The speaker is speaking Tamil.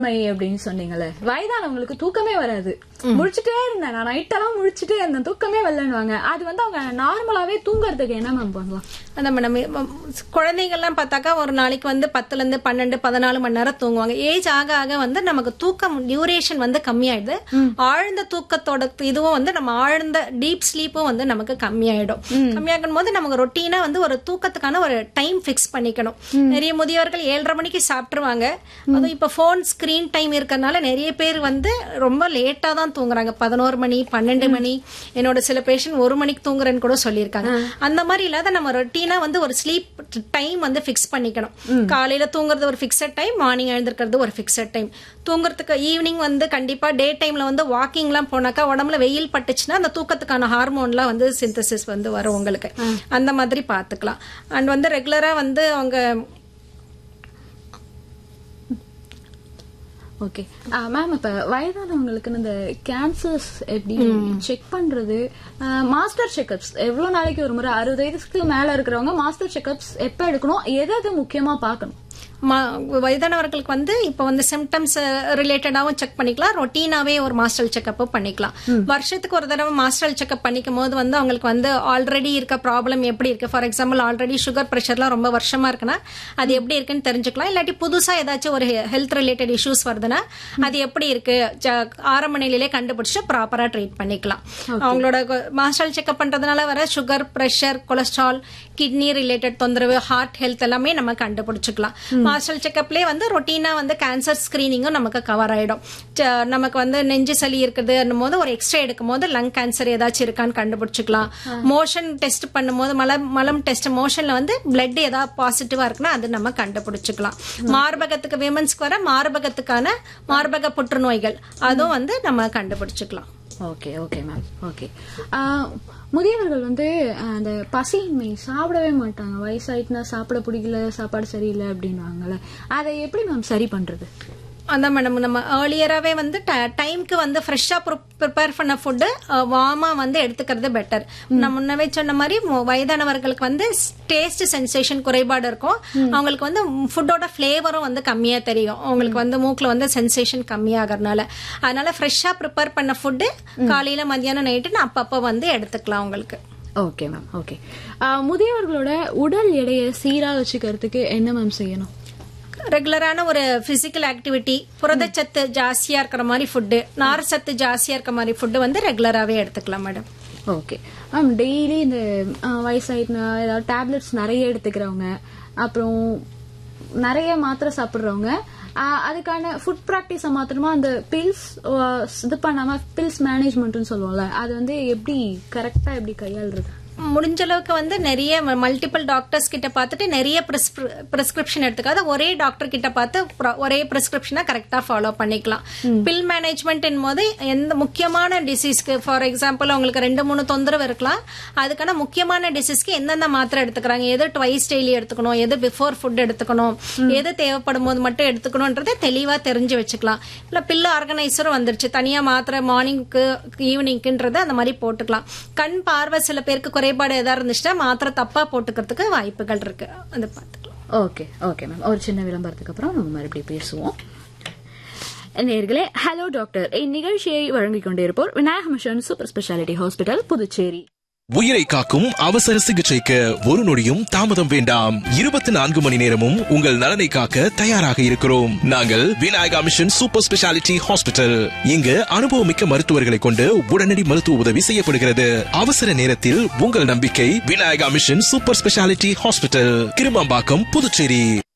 மை அப்படின்னு சொன்னீங்கல்ல வயதானவங்களுக்கு தூக்கமே வராது முழிச்சிட்டே இருந்தேன் நான் நைட்டெல்லாம் முழிச்சிட்டே இருந்தேன் தூக்கமே வரலன்னுவாங்க அது வந்து அவங்க நார்மலாவே தூங்குறதுக்கு என்ன மேம் பண்ணலாம் அதான் மேடம் குழந்தைகள்லாம் பார்த்தாக்கா ஒரு நாளைக்கு வந்து பத்துல இருந்து பன்னெண்டு பதினாலு மணி நேரம் தூங்குவாங்க ஏஜ் ஆக ஆக வந்து நமக்கு தூக்கம் டியூரேஷன் வந்து கம்மியாயிடுது ஆழ்ந்த தூக்கத்தோட இதுவும் வந்து நம்ம ஆழ்ந்த டீப் ஸ்லீப்பும் வந்து நமக்கு கம்மியாயிடும் கம்மியாகும் போது நமக்கு ரொட்டீனா வந்து ஒரு தூக்கத்துக்கான ஒரு டைம் ஃபிக்ஸ் பண்ணிக்கணும் நிறைய முதியோர்கள் ஏழரை மணிக்கு சாப்பிட்டுருவாங்க அதுவும் இப்ப போன் ஸ்கிரீன் டைம் இருக்கறனால நிறைய பேர் வந்து ரொம்ப லேட்டா தான் தூங்குறாங்க பதினோரு மணி பன்னெண்டு மணி என்னோட சில பேஷண்ட் ஒரு மணிக்கு தூங்குறேன்னு கூட சொல்லியிருக்காங்க அந்த மாதிரி இல்லாத நம்ம ரொட்டீனா வந்து ஒரு ஸ்லீப் டைம் வந்து ஃபிக்ஸ் பண்ணிக்கணும் காலையில தூங்குறது ஒரு ஃபிக்ஸட் டைம் மார்னிங் எழுந்திருக்கிறது ஒரு ஃபிக்ஸட் டைம் தூங்குறதுக்கு ஈவினிங் வந்து கண்டிப்பா டே டைம்ல வந்து வாக்கிங்லாம் போனாக்கா உடம்புல வெயில் பட்டுச்சுன்னா அந்த தூக்கத்துக்கான ஹார்மோன்லாம் வந்து சிந்தசிஸ் வந்து வரும் உங்களுக்கு அந்த மாதிரி பார்த்துக்கலாம் அண்ட் வந்து ரெகுலரா வந்து அவங்க ஓகே மேம் இப்ப வயதானவங்களுக்கு இந்த கேன்சர்ஸ் எப்படி செக் பண்றது மாஸ்டர் செக்அப்ஸ் எவ்வளவு நாளைக்கு ஒரு முறை அறுபது வயசுக்கு மேல இருக்கிறவங்க மாஸ்டர் செக்அப்ஸ் எப்ப எடுக்கணும் எது எது முக்கியமா பார்க்கணும் ம- வயதானவர்களுக்கு வந்து இப்போ வந்து சிம்டம்ஸ் ரிலேட்டடாகவும் செக் பண்ணிக்கலாம் ரொட்டீனாவே ஒரு மாஸ்டர் செக்அப் பண்ணிக்கலாம் வருஷத்துக்கு ஒரு தடவை மாஸ்டர் செக்அப் பண்ணிக்கும் போது வந்து அவங்களுக்கு வந்து ஆல்ரெடி இருக்க ப்ராப்ளம் எப்படி இருக்கு ஃபார் எக்ஸாம்பிள் ஆல்ரெடி சுகர் ப்ரெஷர்லாம் ரொம்ப வருஷமா இருக்குன்னா அது எப்படி இருக்குன்னு தெரிஞ்சுக்கலாம் இல்லாட்டி புதுசா ஏதாச்சும் ஒரு ஹெல்த் ரிலேட்டட் இஷ்யூஸ் வருதுன்னா அது எப்படி இருக்கு ஜ- ஆரம்ப நிலையிலே கண்டுபிடிச்சு ப்ராப்பரா ட்ரீட் பண்ணிக்கலாம் அவங்களோட மாஸ்டர் செக்அப் பண்றதுனால வர sugar pressure cholesterol kidney related தொந்தரவு ஹார்ட் ஹெல்த் எல்லாமே நம்ம கண்டுபிடிச்சுக்கலாம் மாஸ்டர் செக்அப்லேயே வந்து ரொட்டீனா வந்து கேன்சர் ஸ்கிரீனிங்கும் நமக்கு கவர் ஆயிடும் ச- நமக்கு வந்து நெஞ்சு சளி இருக்குது போது ஒரு எக்ஸ்ரே எடுக்கும் போது லங் கேன்சர் ஏதாச்சும் இருக்கான்னு கண்டுபிடிச்சுக்கலாம் மோஷன் டெஸ்ட் பண்ணும்போது மலம் மலம் டெஸ்ட் மோஷன்ல வந்து பிளட் ஏதாவது பாசிட்டிவா இருக்குன்னா அது நம்ம கண்டுபிடிச்சுக்கலாம் மார்பகத்துக்கு விமன்ஸ்க்கு வர மார்பகத்துக்கான மார்பக புற்றுநோய்கள் அதுவும் வந்து நம்ம கண்டுபிடிச்சுக்கலாம் ஓகே ஓகே மேம் ஓகே முதியவர்கள் வந்து ஆஹ், அந்த பசியின்மை சாப்பிடவே மாட்டாங்க வயசாயிட்டுனா சாப்பிட பிடிக்கல சாப்பாடு சரியில்லை அப்படின்வாங்கல்ல அதை எப்படி மேம் சரி பண்றது அதான் மேடம் நம்ம ஏர்லியராகவே வந்து டைம்க்கு வந்து ஃப்ரெஷ்ஷாக ப்ரிப்பேர் பண்ண ஃபுட்டு வார்மாக வந்து எடுத்துக்கிறது பெட்டர் நான் முன்னவே சொன்ன மாதிரி மு- வயதானவர்களுக்கு வந்து டேஸ்ட் சென்சேஷன் குறைபாடு இருக்கும் அவங்களுக்கு வந்து ஃபுட்டோட ஃப்ளேவரும் வந்து கம்மியாக தெரியும் அவங்களுக்கு வந்து மூக்கில் வந்து சென்சேஷன் கம்மியாகறதுனால அதனால ஃப்ரெஷ்ஷாக ப்ரிப்பேர் பண்ண ஃபுட்டு காலையில் மத்தியானம் நைட்டு அப்பப்போ வந்து எடுத்துக்கலாம் உங்களுக்கு ஓகே மேம் ஓகே முதியவர்களோட உடல் எடையை சீரா வச்சுக்கிறதுக்கு என்ன மேம் செய்யணும் ரெகுலரான ஒரு பிசிக்கல் ஆக்டிவிட்டி புரதச்சத்து ஜாஸ்தியா இருக்கிற மாதிரி ஃபுட்டு நார் சத்து ஜாஸ்தியா இருக்கிற மாதிரி ஃபுட்டு வந்து ரெகுலராகவே எடுத்துக்கலாம் மேடம் ஓகே மேம் டெய்லி இந்த ஆஹ், வயசாயிட்டுனா ஏதாவது டேப்லெட்ஸ் நிறைய எடுத்துக்கிறவங்க அப்புறம் நிறைய மாத்திரை சாப்பிடுறவங்க ஆஹ், அதுக்கான ஃபுட் ப்ராக்டிஸை மாத்திரமா அந்த பில்ஸ் இது பண்ணாம பில்ஸ் மேனேஜ்மெண்ட்னு சொல்லுவோம்ல அது வந்து எப்படி கரெக்டா எப்படி கையாளுறது முடிஞ்ச அளவுக்கு வந்து நிறைய மல்டிபிள் டாக்டர்ஸ் கிட்ட பார்த்துட்டு நிறைய பிரிஸ்கிரிப்ஷன் எடுத்துக்காத ஒரே டாக்டர் கிட்ட பார்த்து pro- ஒரே பிரிஸ்கிரிப்ஷனை கரெக்டா ஃபாலோ பண்ணிக்கலாம் பில் மேனேஜ்மெண்ட் போது எந்த முக்கியமான டிசீஸ்க்கு ஃபார் எக்ஸாம்பிள் உங்களுக்கு ரெண்டு மூணு தொந்தரவு இருக்கலாம் அதுக்கான முக்கியமான டிசீஸ்க்கு எந்தெந்த மாத்திரை எடுத்துக்கிறாங்க எது ட்வைஸ் டெய்லி எடுத்துக்கணும் எது பிஃபோர் ஃபுட் எடுத்துக்கணும் எது தேவைப்படும் போது மட்டும் எடுத்துக்கணும்ன்றதை தெளிவா தெரிஞ்சு வச்சுக்கலாம் இல்ல பில்லு ஆர்கனைசரும் வந்துருச்சு தனியா மாத்திரை மார்னிங்க்கு ஈவினிங்க்குன்றது அந்த மாதிரி போட்டுக்கலாம் கண் பார்வை சில பேருக்கு குறைபாடு ஏதாவது இருந்துச்சுன்னா மாத்திரை தப்பா போட்டுக்கிறதுக்கு வாய்ப்புகள் இருக்கு அது பார்த்துக்கலாம் ஓகே ஓகே மேம் ஒரு சின்ன விளம்பரத்துக்கு அப்புறம் நம்ம மறுபடியும் பேசுவோம் நேர்களே ஹலோ டாக்டர் இந்நிகழ்ச்சியை வழங்கிக் கொண்டிருப்போர் Vinayaka Mission Super Speciality Hospital Puducherry உயிரை காக்கும் அவசர சிகிச்சைக்கு ஒரு நொடியும் தாமதம் வேண்டாம் இருபத்தி நான்கு மணி நேரமும் உங்கள் நலனை காக்க தயாராக இருக்கிறோம் நாங்கள் Vinayaka Mission Super Speciality Hospital இங்கு அனுபவமிக்க மருத்துவர்களை கொண்டு உடனடி மருத்துவ உதவி செய்யப்படுகிறது அவசர நேரத்தில் உங்கள் நம்பிக்கை Vinayaka Mission Super Speciality Hospital Kirumampakkam Puducherry